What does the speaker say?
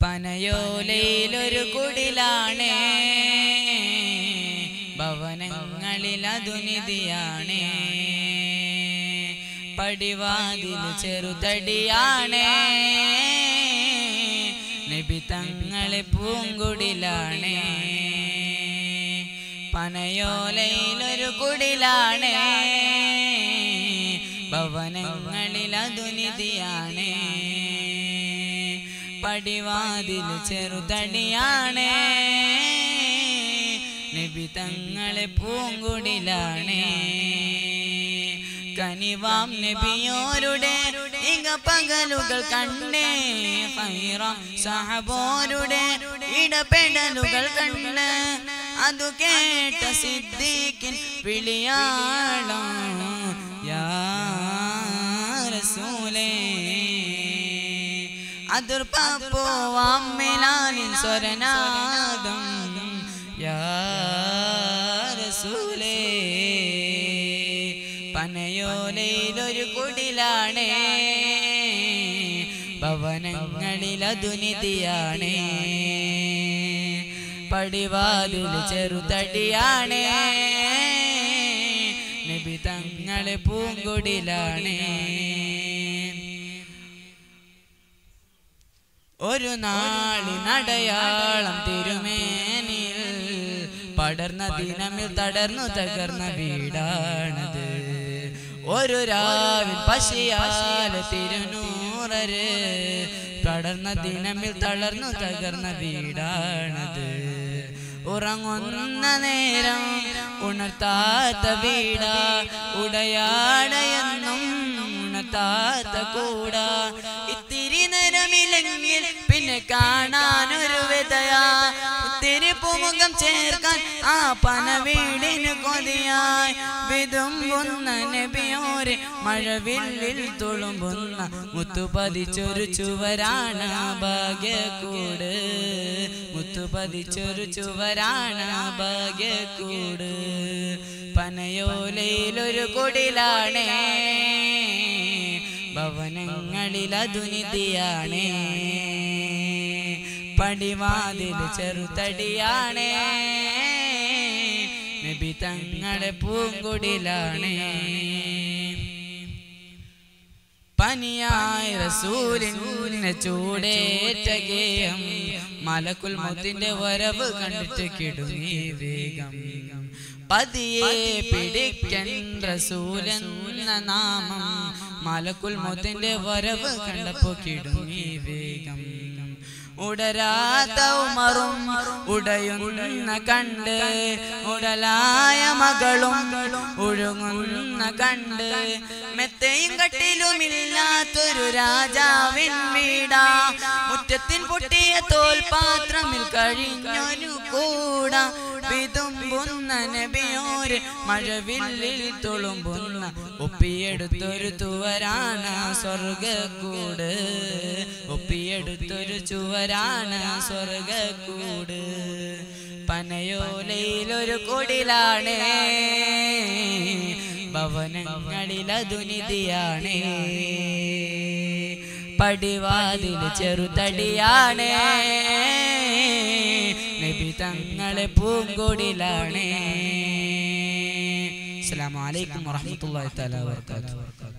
പനയോലയിലൊരു കുടിലാണ് ഭവനങ്ങളിൽ അതുനിധിയാണ് പടിവാതിൽ ചെറുതടിയാണ് നബി തങ്ങളെ പൂങ്കുടിലാണ് പനയോലയിലൊരു കുടിലാണ് ഭവനങ്ങളിൽ അതുനിധിയാണ് പടിവാതിൽ ചെറുതടിയാണ് നബി തങ്ങളെ പൂങ്കുടിലാണ് കനിവാം നബിയോരുടെ ഇങ്ങ പകലുകൾ കണ്ടേ ഹൈറാം സഹബോരുടെ ഇടപെടലുകൾ കണ്ട് അതു കേട്ട സിദ്ദീഖിൻ വിളിയാളം യാ റസൂലേ അതിർ പാപ്പോവാമ്മിലാനിൻ സ്വരനാദം യാ റസൂലേ പനയോലയിലൊരു കുടിലാണ് ഭവനങ്ങളിൽ അതുനിധിയാണ് പടിവാതിൽ ചെറുതടിയാണ് നബി തങ്ങളെ പൂങ്കുടിലാണ് ഒരു നാളിനടയാളം തിരുമേനിൽ പടർന്ന ദിനമിൽ തടർന്നു തകർന്ന വീടാണത് ഒരു രാവിൽ പശിയാല തിരുനൂറര് പടർന്ന ദിനമിൽ തളർന്നു തകർന്ന വീടാണത് ഉറങ്ങുന്ന നേരം ഉണർത്താത്ത വീട ഉടയാടയെന്നും ഉണർത്താത്ത കൂട ഇത്തിരി നേരമില്ലെങ്കിൽ പിന്നെ കാണാനൊരു വിതയാ ഒത്തിരി പൂമുഖം ചേർക്കാൻ ആ പന വീടിന് കൊതിയായി വിതുമ്പുന്ന നബിയോരെ മഴവില്ലിൽ തുളുമ്പുന്ന മുത്തുപതിച്ചൊരു ചുവരാണ് ഭാഗ്യക്കൂട് മുത്തുപതിച്ചൊരു ചുവരാണ് ഭാഗ്യക്കൂട് പനയോലയിലൊരു കൊടിലാണ് ഭവനങ്ങളിൽ അതുനിധിയാണ് പടിവാതിൽ ചെറുതടിയാണ് നബി തങ്ങളെ പൂങ്കുടിലാണ് പനിയായ റസൂലിന് ചൂടേറ്റ ഗേയം മലക്കുൽ മുത്തിന്റെ വരവ് കണ്ടിട്ട് കിടുങ്ങി വേഗം പതിയെ പിടിക്കൻ റസൂലെന്ന നാമം മലക്കുൽ മുത്തിന്റെ വരവ് കണ്ടപ്പോ കിടുങ്ങി വേഗം ഉടരാത്ത ഉമറും ഉടയുന്ന കണ്ട് ഉടലായ മകളും ഒഴുങ്ങുന്ന കണ്ട് മെത്തയും കട്ടിലുമില്ലാത്തൊരു രാജാവിൻ വീടാ മുറ്റത്തിൻ പൊട്ടിയ തോൽപാത്രമിൽ കഴിഞ്ഞൊരു കൂടാ വിതുമ്പുന്ന നബിയോര് മഴവില്ലിൽ തുളുമ്പുന്ന ഒപ്പിയെടുത്തൊരു തുവരാണ് സ്വർഗക്കൂട് ഒപ്പിയെടുത്തൊരു ചുവരാണ് സ്വർഗക്കൂട് പനയോലയിലൊരു കൊടിലാണ് ഭവനങ്ങളിൽ അതുനിധിയാണ് പടിവാതിൽ ചെറുതടിയാണ് നബി തങ്ങളെ പൂങ്കൊടിലാണ് അസ്സലാമു അലൈക്കും വറഹ്മത്തുള്ളാഹി തആല വബറകാതുഹു